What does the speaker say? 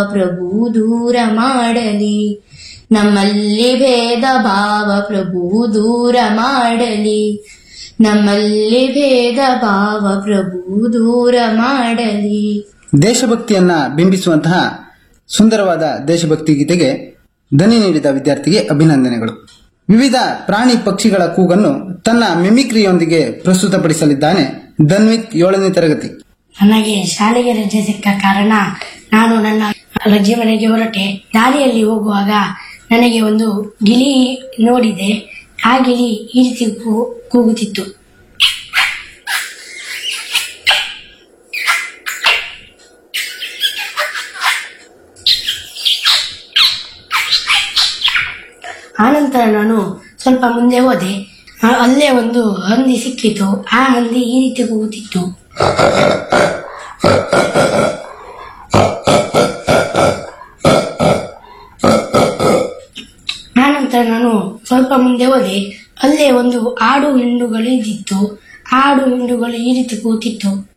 ಪ್ರಭು ದೂರ ಮಾಡಲಿ ನಮ್ಮಲ್ಲಿ ಭೇದ ಭಾವ ಪ್ರಭು ದೂರ ಮಾಡಲಿ ನಮ್ಮಲ್ಲಿ ಭೇದ ಭಾವ ಪ್ರಭು ದೂರ ಮಾಡಲಿ ದೇಶಭಕ್ತಿಯನ್ನ ಬಿಂಬಿಸುವಂತಹ ಸುಂದರವಾದ ದೇಶಭಕ್ತಿ ಗೀತೆಗೆ ದನಿ ನೀಡಿದ ವಿದ್ಯಾರ್ಥಿಗೆ ಅಭಿನಂದನೆಗಳು ವಿವಿಧ ಪ್ರಾಣಿ ಪಕ್ಷಿಗಳ ಕೂಗನ್ನು ತನ್ನ ಮಿಮಿಕ್ರಿಯೊಂದಿಗೆ ಪ್ರಸ್ತುತಪಡಿಸಲಿದ್ದಾನೆ ಧನ್ವಿತ್ ಏಳನೇ ತರಗತಿ ನನಗೆ ಶಾಲೆಗೆ ರಜೆ ಸಿಕ್ಕ ಕಾರಣ ನಾನು ನನ್ನ ರಜೆ ಮನೆಗೆ ಹೊರಟೆ ದಾರಿಯಲ್ಲಿ ಹೋಗುವಾಗ ನನಗೆ ಒಂದು ಗಿಳಿ ನೋಡಿದೆ ಆ ಗಿಳಿ ಈ ರೀತಿ ಕೂ- ಕೂಗುತ್ತಿತ್ತು ಆನಂತರ ನಾನು ಸ್ವಲ್ಪ ಮುಂದೆ ಹೋದೆ ಆ- ಅಲ್ಲೇ ಒಂದು ಹಂದಿ ಸಿಕ್ಕಿತು ಆ ಹಂದಿ ಈ ರೀತಿ ಕೂಗುತ್ತಿತ್ತು ಆನಂತರ ನಾನು ಸ್ವಲ್ಪ ಮುಂದೆ ಹೋದೆ ಅಲ್ಲೇ ಒಂದು ಆಡು ಹಿಂಡುಗಳು ಇದ್ದಿತ್ತು ಆಡು ಹಿಂಡುಗಳು ಈ ರೀತಿ ಕೂತಿತ್ತು